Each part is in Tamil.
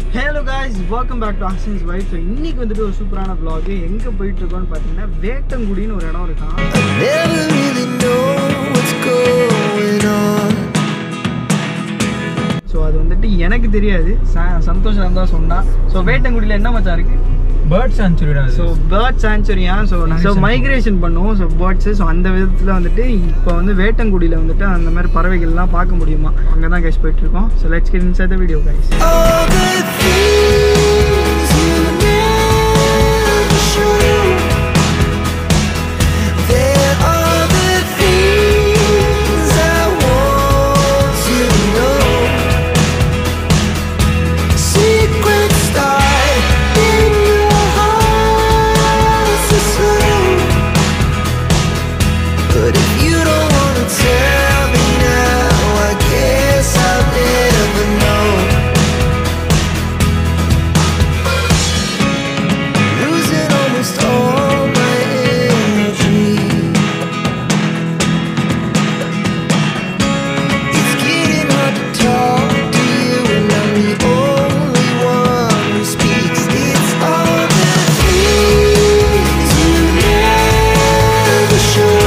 Hello guys welcome back to actions wife இன்னைக்கு வந்துட்டு ஒரு சூப்பரான vlog எங்கே போயிட்டு இருக்கோம்னு பார்த்தீங்கன்னா வேட்டங்குடின்னு ஒரு இடம் இருக்கான் Never really know what's going on. So அது வந்துட்டு எனக்கு தெரியாது ச- சந்தோஷம் தான் சொன்னான் ஸோ வேட்டங்குடியில் என்ன மச்சான் இருக்கு பேர்ட் சான்ச்சுரிடா ஸோ பேர்ட் சான்ச்சுரியா ஸோ ஸோ மைக்ரேஷன் பண்ணுவோம் ஸோ பேர்ட்ஸு ஸோ அந்த விதத்தில் வந்துட்டு இப்போ வந்து வேட்டங்குடியில் வந்துட்டு அந்த மாதிரி பறவைகள்லாம் பார்க்க முடியுமா அங்கே தான் கைஸ் போயிட்டு இருக்கோம் so let's get inside the video guys All the things you never show. There are the things I want to know. Secrets die in your heart so slow. But if you don't wanna tell me now, I guess I'll never know. Losing almost all my energy. It's getting hard to talk to you, and I'm the only one who speaks. It's all the things you never show.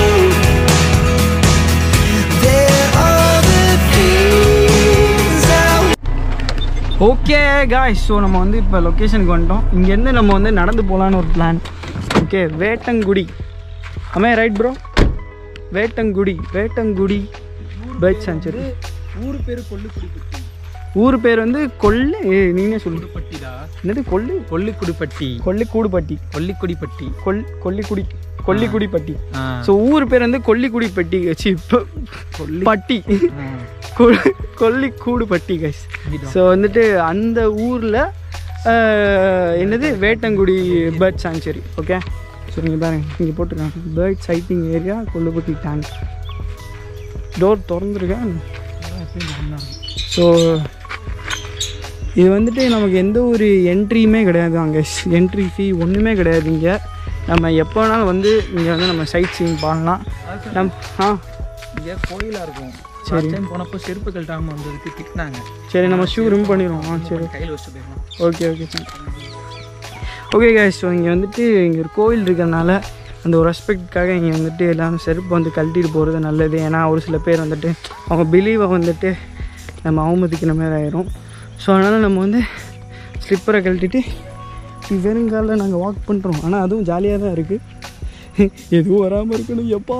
There are the things I okay guys so நம்ம வந்து இப்போ லொக்கேஷனுக்கு வந்துட்டோம் இங்கேருந்து நம்ம வந்து நடந்து போகலான்னு ஒரு பிளான் ஓகே வேட்டங்குடி அமே right bro Vettangudi Vettangudi bird sanctuary ஊர் பேரு கொல்லுக்குடிப்பட்டி ஊர் பேர் வந்து கொல்லு ஏய், நீனே சொல்லு பட்டிடா என்னது கொல்லு கொல்லிக்குடிப்பட்டி கொல்லிக்கூடுப்பட்டி கொல்லிக்குடிப்பட்டி கொல் கொல்லிக்குடி கொல்லிக்குடிப்பட்டி ஆ. ஸோ ஊர் பேர் வந்து கொல்லிக்குடிப்பட்டி சி பட்டி கொ- கொல்லிக்கூடுப்பட்டி கைஸ் ஸோ வந்துட்டு அந்த ஊரில் என்னது Vettangudi bird sanctuary okay so நீங்கள் பாருங்க இங்கே போட்டிருக்காங்க bird sighting area Kolluppatti tank door திறந்துருக்கேன் ஸோ இது வந்துட்டு நமக்கு எந்த ஒரு என்ட்ரியுமே கிடையாது அங்கே என்ட்ரி ஃபீ ஒன்றுமே கிடையாது இங்கே நம்ம எப்போ வேணாலும் வந்து இங்கே வந்து நம்ம சைட் சீயிங் பண்ணலாம் நம் ஆ இங்கே கோயிலா இருக்கும் சரி. டைம் போனப்போ செருப்பு கழட்டாம வந்ததுக்கு திட்டினாங்க சரி நம்ம ஷூ ரிமூவ் பண்ணிடுவோம் ஆ சரி கையில் வச்சுட்டு போயிடலாம் okay okay okay guys so இங்கே வந்துட்டு இங்கே ஒரு கோவில் இருக்கிறனால அந்த ஒரு ரெஸ்பெக்ட்காக இங்கே வந்துட்டு எல்லாரும் செருப்பு வந்து கழட்டிட்டு போகிறது நல்லது ஏன்னா ஒரு சில பேர் வந்துட்டு அவங்க பிலீவை வந்துட்டு நம்ம அவமதிக்கிற மாதிரி ஆயிரும் ஸோ அதனால் நம்ம வந்து ஸ்லிப்பரை கழட்டிட்டு வெறுங்காலில் நாங்கள் வாக் பண்ணுறோம் ஆனால் அதுவும் ஜாலியாக தான் இருக்குது எதுவும் வராமல் இருக்கணும் எப்பா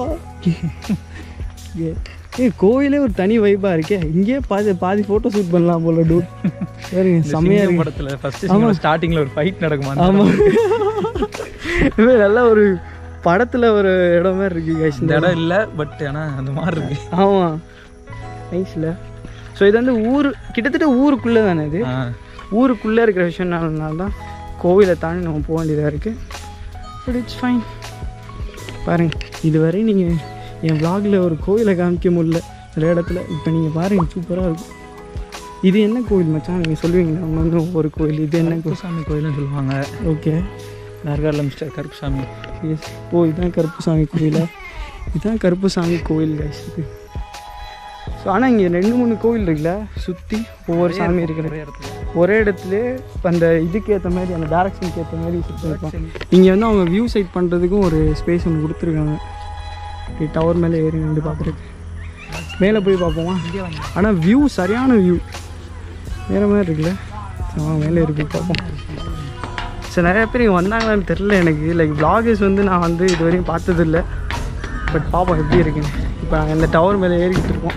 ஏ கோயிலே ஒரு தனி வைப்பாக இருக்கே இங்கேயே பாதி பாதி ஃபோட்டோ ஷூட் பண்ணலாம் போல டூட் சரிங்க செம்மையாக சிங்கம் இருக்கு படத்துல ஃபர்ஸ்ட் ஸ்டார்டிங்ல ஒரு ஃபைட் நடக்குமா ஆமாம் இது நல்ல ஒரு படத்தில் ஒரு இடம் மாதிரி இருக்கு கைஸ் இந்த இடம் இல்ல பட் ஆனா அந்த மாதிரி இருக்கு ஆமாம் நைஸில் ஸோ இது வந்து ஊர் கிட்டத்தட்ட ஊருக்குள்ளே தானே இது ஆ. ஊருக்குள்ளே இருக்கிற விஷயம்னால தான் கோவிலை தாண்டி நம்ம போக வேண்டியதாக இருக்குது பட் இட்ஸ் ஃபைன் பாருங்க இதுவரை நீங்கள் என் vlogல ஒரு கோவிலை காமிக்க முடியல சில இடத்துல இப்போ நீங்கள் பாருங்க சூப்பராக இருக்கும் இது என்ன கோவில் மச்சான் நீங்கள் சொல்லுவீங்களா அவங்க வந்து ஒவ்வொரு கோவில் இது என்ன கோவில் கருப்புசாமி கோயில்னு சொல்லுவாங்க ஓகே நர்காரில் மிஸ்டர் கருப்புசாமி எஸ் ஓ இதுதான் கருப்புசாமி கோயிலா இதுதான் கருப்புசாமி கோயில் கைஸ் இது ஸோ ஆனால் இங்கே ரெண்டு மூணு கோவில் இருக்குல்ல சுற்றி ஒவ்வொரு சாமி இருக்கிற ஒரே இடத்துல ஒரே இடத்துல அந்த இதுக்கு ஏற்ற மாதிரி அந்த டேரக்ஷனுக்கு ஏற்ற மாதிரி சுற்றி இருப்பான் இங்கே வந்து அவங்க வியூ சைட் பண்ணுறதுக்கும் ஒரு ஸ்பேஸ் ஒன்று கொடுத்துருக்காங்க டவர் மேலே ஏறி நின்று பார்க்குறதுக்கு மேலே போய் பார்ப்போமா ஆனால் வியூ சரியான வியூ வேறு மாதிரி இருக்குல்ல சரி, வாங்க மேலே இருக்கு பார்ப்போம் சரி நிறைய பேர் இங்கே வந்தாங்களான்னு தெரில எனக்கு லைக் vloggers வந்து நான் வந்து இது வரையும் பார்த்ததில்ல பட் பார்ப்போம் எப்படி இருக்குன்னு இப்போ நாங்கள் இந்த டவர் மேலே ஏறிக்கிட்டு இருக்கோம்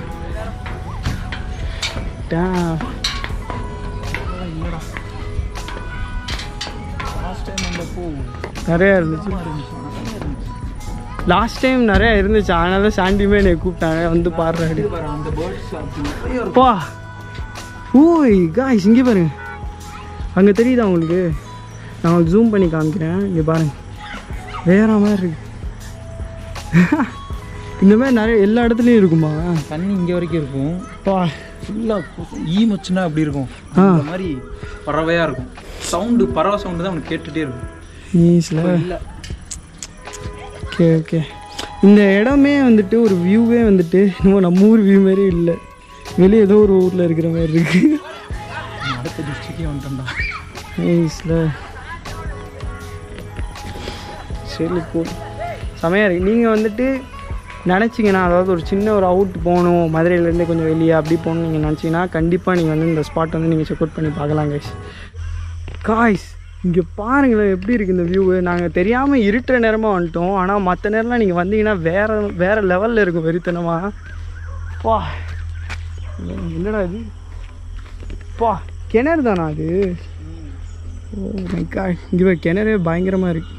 Damn. நிறையா இருந்துச்சு லாஸ்ட் டைம் நிறையா இருந்துச்சு அதனால சாண்டியுமே என்னை கூப்பிட்டாங்க வந்து பாடுறாடி அந்த பேர்ட்ஸ் பா ஓய் காய்ஸ் இங்கே பாருங்க அங்கே தெரியுதா உங்களுக்கு நான் உங்களுக்கு ஜூம் பண்ணி காமிக்கிறேன் இங்கே பாருங்க வேற மாதிரி இருக்கு இந்த மாதிரி நிறைய எல்லா இடத்துலையும் இருக்குமா தண்ணி இங்க வரைக்கும் இருக்கும் பா ஃபுல்லாக ஈ மச்சுன்னா அப்படி இருக்கும் ஆ. அந்த மாதிரி பறவையா இருக்கும் சவுண்டு பறவை சவுண்டு தான் உனக்கு கேட்டுட்டே இருக்கும் ஈஸில் இல்லை ஓகே ஓகே இந்த இடமே வந்துட்டு ஒரு வியூவே வந்துட்டு இன்னும் நம்ம ஊர் வியூ மாதிரி இல்லை வெளியே ஏதோ ஒரு ஊரில் இருக்கிற மாதிரி இருக்கு அடுத்த டிஸ்ட்ரிக்ட் ஊட்டி வந்துட்டோம்டா நைஸில் சரி கூல் செமையாக இருக்கு நீங்கள் வந்துட்டு நினச்சிங்கன்னா அதாவது ஒரு சின்ன ஒரு அவுட் போகணும் மதுரையிலேருந்து கொஞ்சம் வெளியே அப்படி போகணும் நீங்கள் நினச்சிங்கன்னா கண்டிப்பாக நீங்கள் வந்து இந்த ஸ்பாட் வந்து நீங்கள் செக் அவுட் பண்ணி பார்க்கலாம் கைஸ் காய்ஸ் இங்கே பாருங்களேன் எப்படி இருக்குது இந்த வியூவு நாங்கள் தெரியாமல் இருட்டுற நேரமாக வந்துட்டோம் ஆனால் மற்ற நேரம்லாம் நீங்கள் வந்தீங்கன்னா வேறு வேறு லெவலில் இருக்கும் வெறித்தனமாக பா என்னடா இது பா கிணறு தானா அது ஓ மை காட் இங்கே கிணறே பயங்கரமாக இருக்கு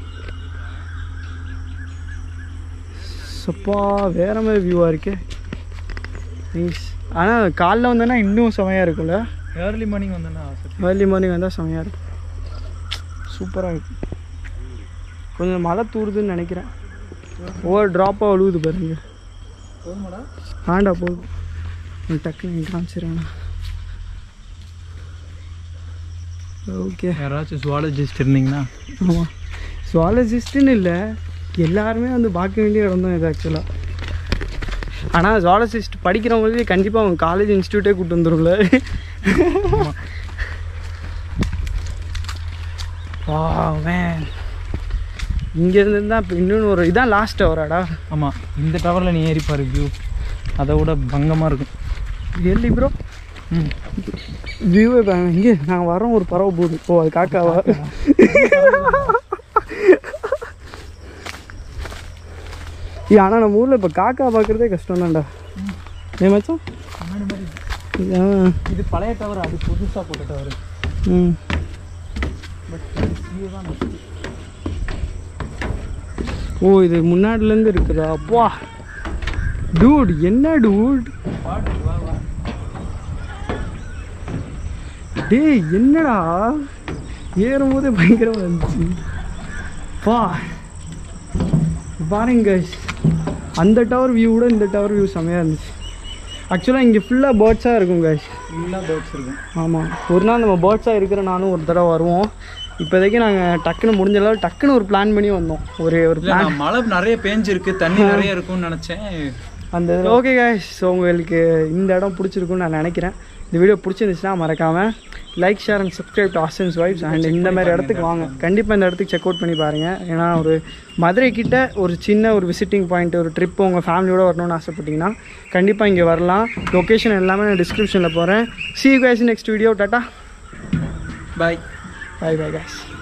சப்பா வேற மாதிரி வியூவாக இருக்கே நைஸ் ஆனால் காலைல வந்தோன்னா இன்னும் செமையாக இருக்கும்ல ஏர்லி மார்னிங் வந்தேன்னா ஏர்லி மார்னிங் வந்தால் செமையாக இருக்கும் சூப்பராக இருக்கும் கொஞ்சம் மழை தூருதுன்னு நினைக்கிறேன் ஒவ்வொரு ட்ராப்பாக விழுவுது பாருங்க போதுமாடா ஆண்டா போதும் நான் டக்குன்னு காமிச்சிடுறேன் ஓகே யாராச்சும் ஜுவாலஜிஸ்ட் இருந்தீங்கன்னா ஆமாம் ஜுவாலஜிஸ்ட்டுன்னு இல்லை எல்லாருமே வந்து பார்க்க வேண்டிய இடம் தான் இது ஆக்சுவலாக ஆனால் ஜுவாலஜிஸ்ட் படிக்கிறவங்களுக்கு கண்டிப்பாக அவங்க காலேஜ் இன்ஸ்டியூட்டே கூட்டு வந்துடும்ல வா மேன் இங்கேருந்து தான் இப்போ இன்னொன்று ஒரு இதான் லாஸ்ட் ஹவராடா ஆமாம் இந்த டவரில் நீ ஏறி பாரு வியூ அதை விட பங்கமாக இருக்கும் எல்லி ப்ரோ ம் வியூவே இங்கே நாங்கள் வரோம் ஒரு பறவை போகுது ஓ அது காக்காவா ஏ ஆனால் நம்ம ஊரில் இப்போ காக்கா பார்க்குறதே கஷ்டம் தான்டா ஏ மச்சான் ஆ, இது பழைய டவர் அது புதுசாக போட்ட டவர் ம் பட் வியூ தான் ஓ இது முன்னாடிலேருந்து இருக்குதா அப்பா டூட் என்ன டூட் பாட்டு வா வா டேய் என்னடா ஏறும்போதே பயங்கரமாக இருந்துச்சு பா பாருங்க guys. அந்த டவர் வியூவோட இந்த டவர் வியூ செமையாக இருந்துச்சு ஆக்சுவலாக இங்கே ஃபுல்லாக பேர்ட்ஸாக இருக்கும் guys ஃபுல்லாக பேர்ட்ஸ் இருக்கும் ஆமாம் ஒரு நாள் நம்ம பேர்ட்ஸாக இருக்கிற நானும் ஒரு தடவை வருவோம் இப்போதைக்கு நாங்கள் டக்குன்னு முடிஞ்ச அளவு டக்குன்னு ஒரு பிளான் பண்ணி வந்தோம் ஒரு ஒரு இல்லை பிளான் நான் மழை நிறைய பேஞ்சிருக்கு தண்ணி நிறைய இருக்கும்னு நினச்சேன் அந்த ஓகே guys ஸோ உங்களுக்கு இந்த இடம் பிடிச்சிருக்குன்னு நான் நினைக்கிறேன் இந்த வீடியோ பிடிச்சிருந்துச்சுன்னா மறக்காமல் like share and subscribe to Aasan's vibes and இந்த மாதிரி இடத்துக்கு வாங்க கண்டிப்பாக இந்த இடத்துக்கு செக் அவுட் பண்ணி பாருங்கள் ஏன்னா ஒரு மதுரை கிட்ட ஒரு சின்ன ஒரு விசிட்டிங் பாயிண்ட் ஒரு ட்ரிப் உங்கள் ஃபேமிலியோட வரணும்னு ஆசைப்பட்டீங்கன்னா கண்டிப்பாக இங்கே வரலாம் லொக்கேஷன் எல்லாமே நான் டிஸ்கிரிப்ஷனில் போகிறேன் see you guys next video tata bye bye bye guys